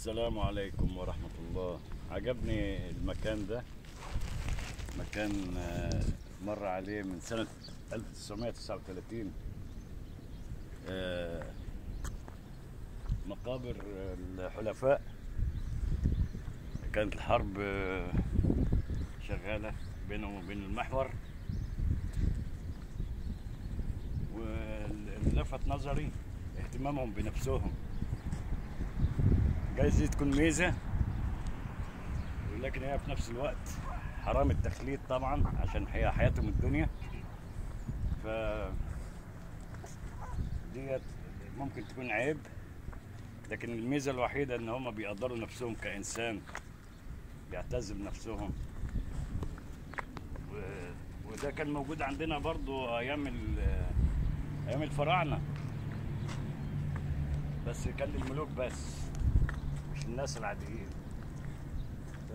السلام عليكم ورحمة الله عجبني المكان ده مكان آه، مر عليه من سنة 1939 آه، مقابر الحلفاء كانت الحرب آه، شغالة بينهم وبين المحور واللي لفت نظري اهتمامهم بنفسهم جايز دي تكون ميزة ولكن هي في نفس الوقت حرام التخليد طبعا عشان هي حياتهم الدنيا ف ديت ممكن تكون عيب لكن الميزة الوحيدة ان هم بيقدروا نفسهم كإنسان بيعتزوا بنفسهم و... وده كان موجود عندنا برضو ايام ال... ايام الفراعنة بس كان للملوك بس مش الناس العاديين ف...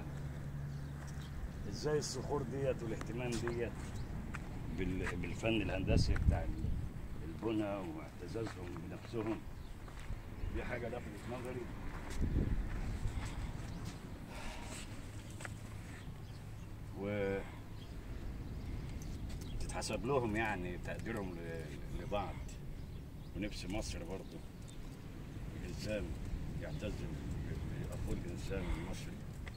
ازاي الصخور ديت والاهتمام ديت بال... بالفن الهندسي بتاع ال- البنى واعتزازهم بنفسهم دي حاجة لفتت نظري و تتحسب لهم يعني تقديرهم ل- لبعض ونفس مصر برضه الإنسان يعتز بأخوه الإنسان المصري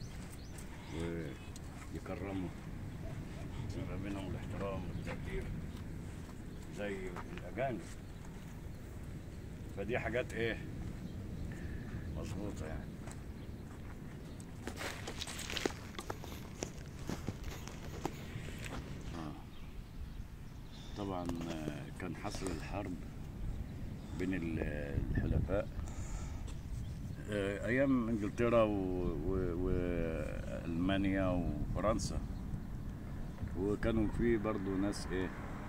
ويكرمه ويبقى بينهم الاحترام والتقدير زي الأجانب فدي حاجات إيه مظبوطة يعني آه. طبعا آه، كان حصل الحرب بين ال- الحلفاء آه، ايام انجلترا و- و- والمانيا وفرنسا وكانوا في برضو ناس ايه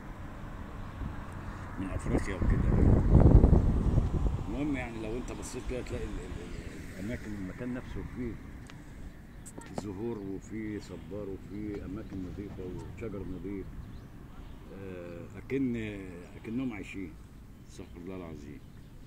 من افريقيا وكده المهم يعني لو انت بصيت كده تلاقي ال- ال- الاماكن المكان نفسه فيه زهور وفي صبار وفي اماكن نظيفه وشجر نظيف آه، اكن اكنهم عايشين استغفر الله العظيم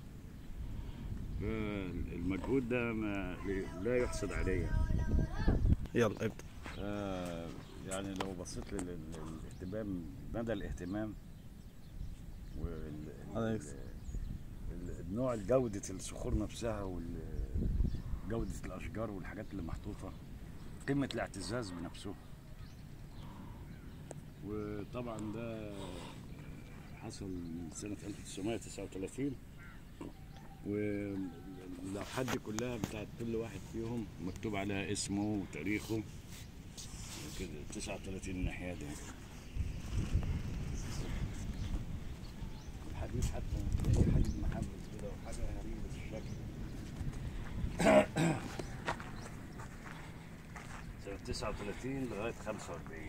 فالمجهود ده ما لا يحسد عليه يلا ابدا آه، يعني لو بصيت لل- لل- للاهتمام مدى الاهتمام وال هذا ال- يكفي. ال- النوع جودة الصخور نفسها وجودة الأشجار والحاجات اللي محطوطة قمة الاعتزاز بنفسه وطبعا ده حصل من سنة 1939 واللوحات دي كلها بتاعت كل واحد فيهم مكتوب عليها اسمه وتاريخه كده 39 الناحية دي الحديد حتى تلاقي حديد محمد كده وحاجة غريبة الشكل سنة 39 لغاية 45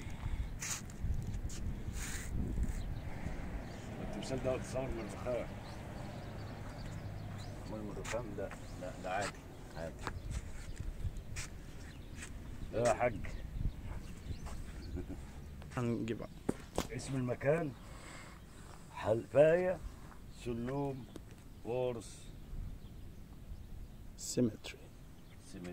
التمثال ده اتصور من الرخام معمول من الرخام ده لا ده عادي عادي ده يا حاج هنجيب اسم المكان حلفاية سلوم بورس سيمتري سيمتري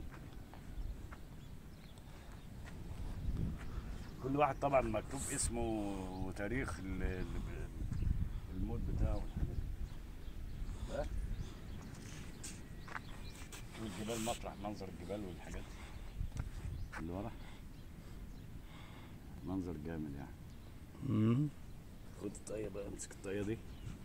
كل واحد طبعا مكتوب اسمه وتاريخ ال- ال- الموت بتاعه والحاجات دي ها؟ والجبال مطرح منظر الجبال والحاجات دي اللي ورا منظر جامد يعني خد الطاقية بقى امسك الطاقية دي